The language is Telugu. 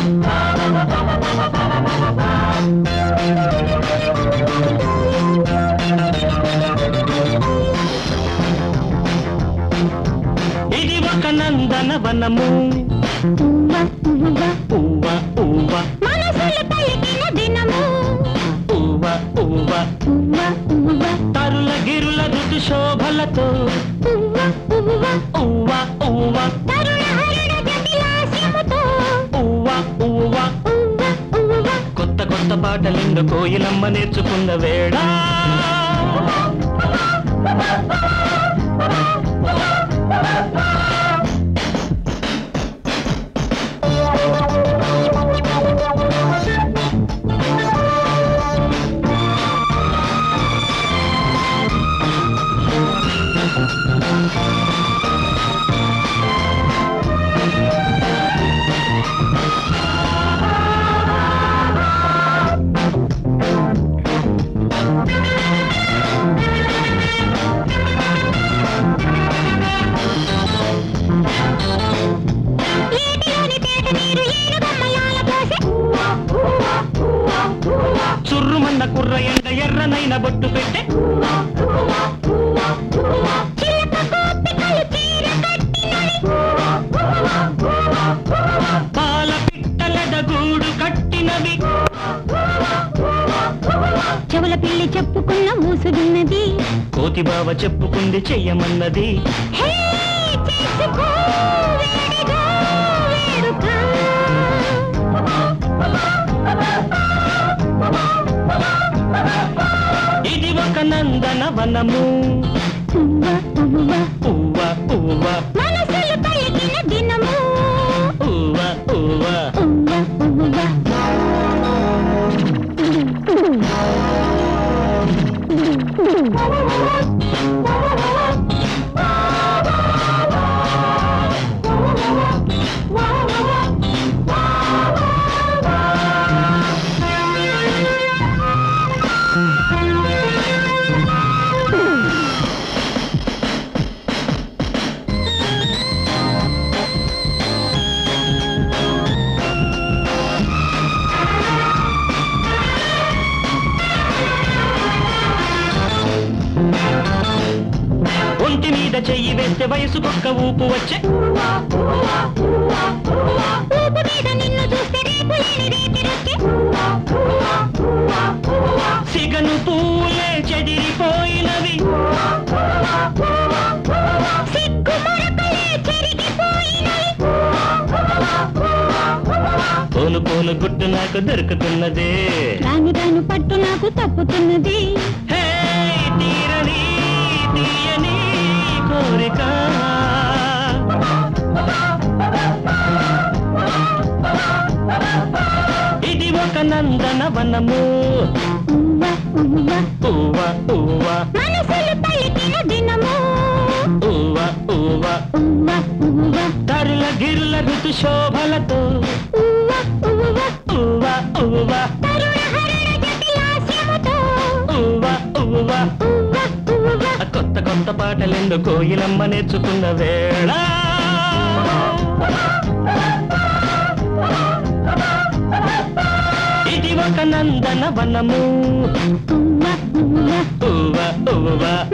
ఇది ఒక నందన వనము ఉవ్వ ఉవ్వ ఉవ్వ ఉవ్వ మనసులు పలికిన దినము ఉవ్వ ఉవ్వ ఉవ్వ ఉవ్వ తరుల గిరుల ఋతు శోభలతో ఉవ్వ ఉవ్వ ఉవ్వ ఉవ్వ తరుణ హరుణ జటిలాస్యముతో ఉవ్వ ఉవ్వ ఉవ్వ ఉవ్వ కొత్త కొత్త పాటలెందు కోయిలమ్మ నేర్చుకున్న వేళ ఏటిలోని తేట నీరు ఏనుగమ్మలాల పోసె చుర్రుమన్న కుర్ర ఎండ ఎర్రనైన బొట్టు పెట్టే చిలక గోపికలు చీర కట్టినవి పాల పిట్టలద గూడు కట్టినవి చెవుల పిల్లి చెప్పుకున్న మూసుగున్నది కోతి బావ చెప్పుకుంది చెయ్యమన్నది హే చేసుకో వేడిగా వేడుక ఇది ఒక నందన వనము ఉవ్వ ఉవ్వ ఉవ్వ ఉవ్వ మనసులు పలికిన దినము ఉవ్వ ఉవ్వ ఉవ్వ ఉవ్వ ఒంటి మీద చెయ్యి వేస్తే వయసుకొక్క ఊపు వచ్చే ఊపు మీద నిన్ను చూస్తే రేపు లేని రేతి రొక్కే సిగను పూలే చెదిరిపోయినవి సిగ్గు మరకలే చెరిగిపోయినవి పోను పోను గుట్టు నాకు దొరుకుతున్నదే రాను రాను పట్టు నాకు తప్పుతున్నది హే తీరని తీయని కోరిక ఇది ఒక నందన వనము ఉవ్వ ఉవ్వ ఉవ్వ ఉవ్వ మనసులు పలికిన దినము ఉవ్వ ఉవ్వ ఉవ్వ ఉవ్వ తరుల గిరుల ఋతు శోభలతో ఉవ్వ ఉవ్వ ఉవ్వ ఉవ్వ తరుణ హరణ జటిలాస్యముతో ఉవ్వ ఉవ్వ ఉవ్వ ఉవ్వ ఆ కొత్త కొత్త పాటలెందు కోయిలమ్మ నేర్చుకున్న వేళ ఇది ఒక నందన వనము ఉవ్వ ఉవ్వ ఉవ్వ ఉవ్వ